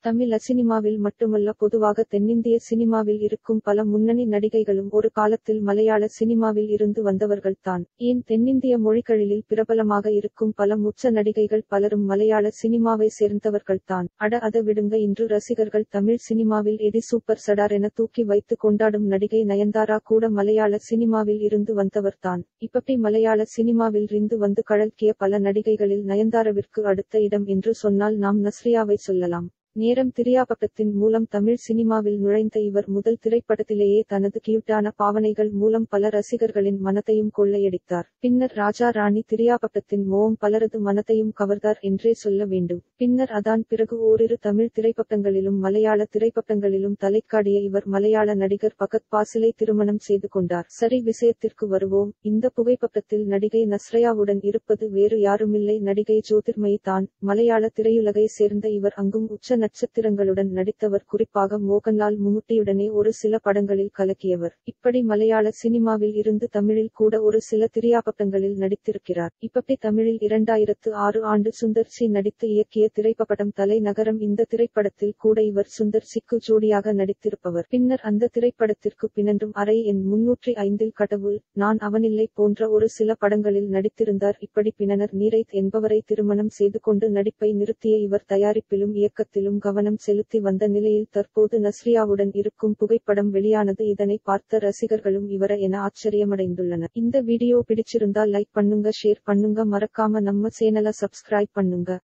தமிழ சினிமாவில் மட்டுமல்ல பொதுவாக தென்னிந்திய சினிமாவில் இருக்கும் பல முன்னணி நடிகைகளும் ஒரு காலத்தில் மலையாள சினிமாவில் இருந்து வந்தவர்கள்தான் ஏன் தென்னிந்திய மொழிகளில் பிரபலமாக இருக்கும் பல முச்ச நடிகைகள் பலரும் மலையாள சினிமாவை சேர்ந்தவர்கள்தான் அட அத விடுங்க இன்று ரசிகர்கள் தமிழ் சினிமாவில் எடி சூப்பர் சடார் என தூக்கி வைத்து கொண்டாடும் நடிகை நயன்தாரா கூட மலையாள சினிமாவில் இருந்து வந்தவர்தான் இப்படி மலையாள சினிமாவில் இருந்து வந்து கழல்கிய பல நடிகைகளில் நயன்தாராவிற்கு அடுத்த இடம் என்று சொன்னால் நாம் நஸ்ரியாவை சொல்லலாம் நேரம் திரியாபகத்தின் மூலம் தமிழ் சினிமாவில் நுழைந்த இவர் முதல் திரைப்படத்திலேயே தனது கியூட்டான பாவனைகள் மூலம் பல ரசிகர்களின் மனத்தையும் கொள்ளையடித்தார் பின்னர் ராஜா ராணி திரியாபகத்தின் மோகம் பலரது மனத்தையும் கவர்ந்தார் என்றே சொல்ல வேண்டும் பின்னர் அதான் பிறகு ஓரிரு தமிழ் திரைப்படங்களிலும் மலையாள திரைப்படங்களிலும் தலைக்காடிய இவர் மலையாள நடிகர் பகத் பாசிலை திருமணம் செய்து கொண்டார் சரி விஷயத்திற்கு வருவோம் இந்த புகைப்படத்தில் நடிகை நஸ்ரயாவுடன் இருப்பது வேறு யாருமில்லை நடிகை ஜோதிர்மயி தான் மலையாள திரையுலகை சேர்ந்த இவர் அங்கும் உச்ச நட்சத்திரங்களுடன் நடித்தவர் குறிப்பாக மோகன்லால் முமுட்டியுடனே ஒரு சில படங்களில் கலக்கியவர் இப்படி மலையாள சினிமாவில் இருந்து தமிழில் கூட ஒரு சில திரியாபட்டங்களில் நடித்திருக்கிறார் இப்படி தமிழில் இரண்டாயிரத்து ஆறு ஆண்டு சுந்தர் சி நடித்து இயக்கிய திரைப்படம் தலைநகரம் இந்த திரைப்படத்தில் கூட இவர் சுந்தர் சிக்கு ஜோடியாக நடித்திருப்பவர் பின்னர் அந்த திரைப்படத்திற்கு பின்னன்றும் அறை எண் முன்னூற்றி ஐந்தில் கடவுள் நான் அவனில்லை போன்ற ஒரு சில படங்களில் நடித்திருந்தார் இப்படி பின்னனர் நீரைத் என்பவரை திருமணம் செய்து கொண்டு நடிப்பை நிறுத்திய இவர் தயாரிப்பிலும் இயக்கத்திலும் மீதும் கவனம் செலுத்தி வந்த நிலையில் தற்போது நஸ்ரியாவுடன் இருக்கும் புகைப்படம் வெளியானது இதனை பார்த்த ரசிகர்களும் இவர என ஆச்சரியமடைந்துள்ளனர் இந்த வீடியோ பிடிச்சிருந்தா லைக் பண்ணுங்க ஷேர் பண்ணுங்க மறக்காம நம்ம சேனலை சப்ஸ்கிரைப் பண்ணுங்க